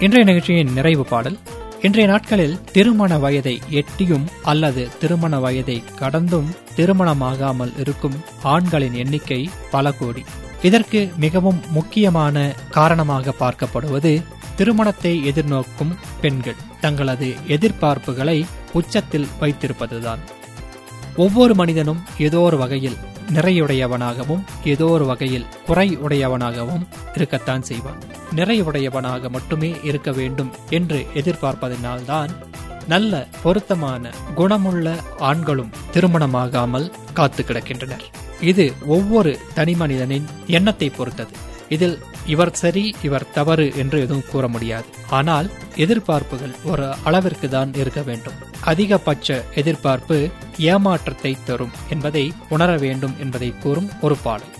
இன்றைய நிகழ்ச்சியின் நிறைவு பாடல் இன்றைய நாட்களில் திருமண வயதை எட்டியும் அல்லது திருமண வயதை கடந்தும் திருமணமாகாமல் இருக்கும் ஆண்களின் எண்ணிக்கை பல கோடி இதற்கு மிகவும் முக்கியமான காரணமாக பார்க்கப்படுவது திருமணத்தை எதிர்நோக்கும் பெண்கள் தங்களது எதிர்பார்ப்புகளை உச்சத்தில் வைத்திருப்பதுதான் ஒவ்வொரு மனிதனும் ஏதோ ஒரு வகையில் நிறையுடையவனாகவும் ஏதோ ஒரு வகையில் குறை உடையவனாகவும் இருக்கத்தான் செய்வான் நிறையுடையவனாக மட்டுமே இருக்க வேண்டும் என்று எதிர்பார்ப்பதனால்தான் நல்ல பொருத்தமான குணமுள்ள ஆண்களும் திருமணமாகாமல் காத்து கிடக்கின்றனர் இது ஒவ்வொரு தனி மனிதனின் எண்ணத்தை பொறுத்தது இதில் இவர் சரி இவர் தவறு என்று எதுவும் கூற முடியாது ஆனால் எதிர்பார்ப்புகள் ஒரு அளவிற்கு தான் இருக்க வேண்டும் அதிகபட்ச எதிர்பார்ப்பு ஏமாற்றத்தை தரும் என்பதை உணர வேண்டும் என்பதை கூறும் ஒரு பாடல்